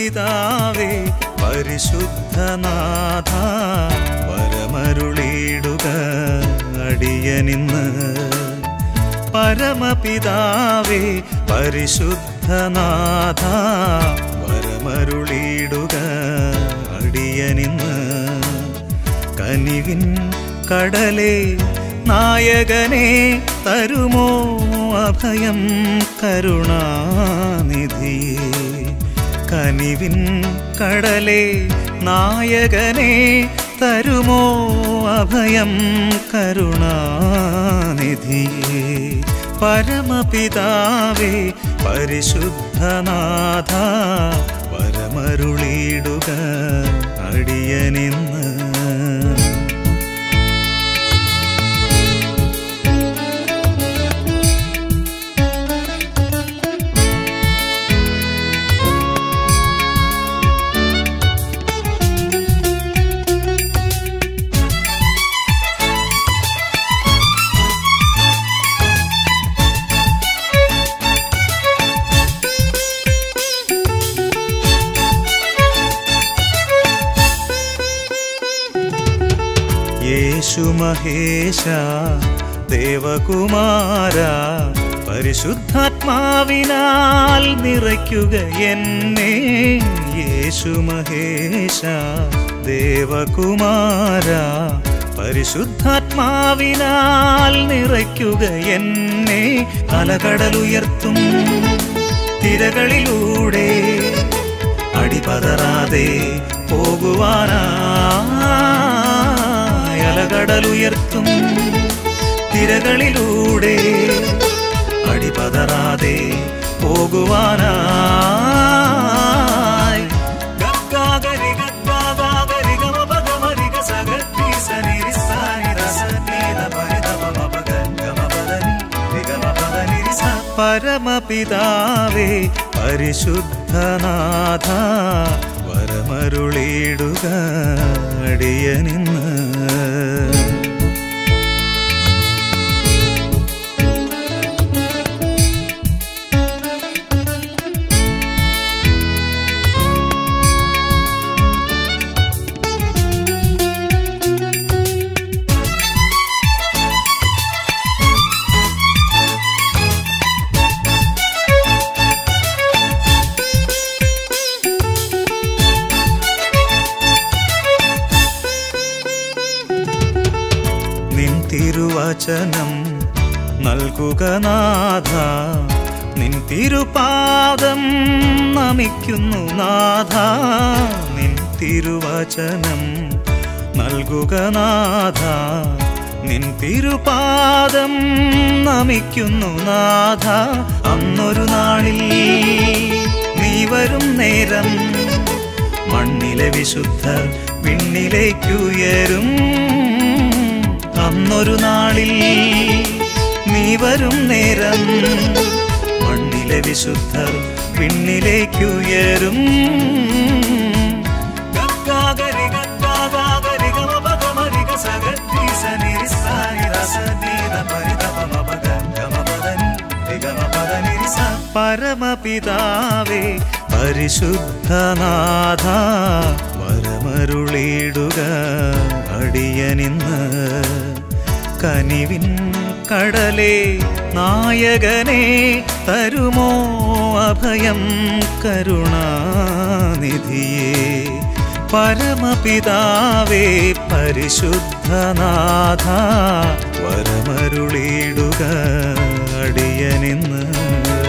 പരമപിതാവേ പരിശുദ്ധനാഥ വരമരുളിയിടുക അടിയനിന്ന് പരമപിതാവേ പരിശുദ്ധനാഥ വരമരുളിയിടുക അടിയനിന്ന് കനിവിൻ കടലേ നായകനെ തരുമോ അഭയം കരുണാനിധിയേ കനിവിൻ കടലേ നായകനെ തരുമോ അഭയം കരുണാനിധിയേ പരമപിതാവേ പരിശുദ്ധനാഥ വരമരുളിയിടുക അടിയനിന്ന് യേശു മഹേശ ദേവകുമാര പരിശുദ്ധാത്മാവിനാൽ നിറയ്ക്കുക എന്നെ യേശു മഹേശ ദേവകുമാര പരിശുദ്ധാത്മാവിനാൽ നിറയ്ക്കുക എന്നെ അലകടലുയർത്തും തിരകളിലൂടെ അടിപതറാതെ പോകുവാനായി അലകടലുയർത്തും തിരകളിലൂടെ അടിപതറാതെ പോകുവാനായി ഗഗ്ഗാഗരി ഗഗ്ഗാഗാഗരി ഗമപഗമരി ഗസഗത്തി സനിരി സാനി രസനീത പരിതമമപഗംഗമപദനി വിഗമപദനി റിസ. പരമപിതാവേ പരിശുദ്ധനാഥ വരമരുളിയിടുക അടിയനിന്ന് നിൻ തിരുവചനം നൽകുക നാഥ നിൻ തിരുപാദം നമിക്കുന്നു നാഥ നിൻ തിരുവചനം നൽകുക നാഥ നിൻ തിരുപാദം നമിക്കുന്നു നാഥ അന്നൊരു നാളിൽ നീ വരും നേരം മണ്ണിലെ വിശുദ്ധ വിണ്ണിലേക്കുയരും അന്നൊരു നാളിൽ നീ വരും നേരം മണ്ണിലെ വിശുദ്ധർ വിണ്ണിലേക്കുയരും ഗഗ്ഗാഗരി ഗഗ്ഗാഗാഗരി ഗമപഗമരി ഗസഗത്തി സനിരി സാനി രസനീത പരിതപമപഗംഗമപദനി വിഗമപദനി റിസ. പരമപിതാവേ പരിശുദ്ധനാഥ വരമരുളിയിടുക അടിയനിന്ന് കനിവിൻ കടലേ നായകനെ തരുമോ അഭയം കരുണാനിധിയേ പരമപിതാവേ പരിശുദ്ധനാഥ വരമരുളിയിടുക അടിയനിന്ന്